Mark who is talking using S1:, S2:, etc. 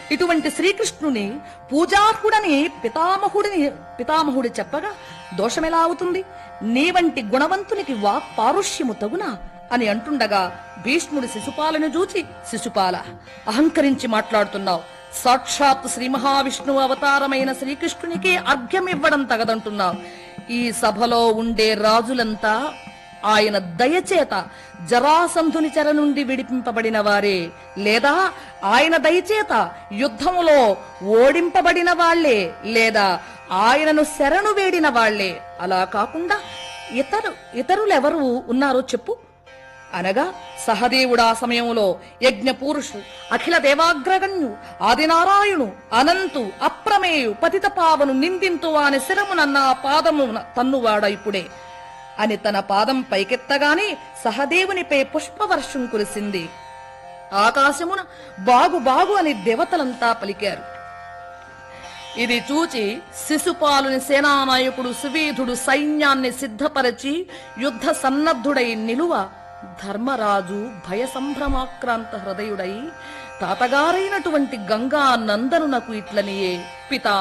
S1: ఇటువంటి శ్రీకృష్ణుని పూజార్హుడని పితామహుడిని పితామహుడు చెప్పగా దోషమెలా అవుతుంది నీ వంటి గుణవంతునికి వాక్ పారుష్యము తగునా అని అంటుండగా భీష్ముడు శిశుపాలను చూచి శిశుపాల అహంకరించి మాట్లాడుతున్నావు సాక్షాత్ శ్రీ మహావిష్ణువు అవతారమైన శ్రీకృష్ణునికి అర్ఘ్యమివ్వడం తగదంటున్నావు ఈ సభలో ఉండే రాజులంతా ఆయన దయచేత జరాసంధుని చెర నుండి విడిపింపబడిన వారే లేదా ఆయన దయచేత యుద్ధములో ఓడింపబడిన వాళ్లే లేదా ఆయనను శరణు వేడిన వాళ్లే అలా కాకుండా ఇతరు ఇతరులెవరు ఉన్నారో చెప్పు అనగా సహదేవుడా సమయంలో యజ్ఞ పురుషు అఖిల దేవాగ్రగణ్యు ఆదినారాయణు అనంతు అప్రమేయు పతిత పావను నిందింతు వాని శిరమునన్న పాదము తన్నువాడ ఇప్పుడే అని తన పాదం పైకెత్తగానే సహదేవునిపై పుష్పవర్షం కురిసింది ఆకాశమున బాగు బాగు అని దేవతలంతా పలికారు ఇది చూచి శిశుపాలుని సేనానాయకుడు సువీధుడు సైన్యాన్ని సిద్ధపరచి యుద్ధ సన్నద్ధుడై నిలువ ధర్మరాజు భయ సంభ్రమాక్రాంత హృదయుడై తాతగారైనటువంటి గంగా నందనునకు ఇట్లనియే పితా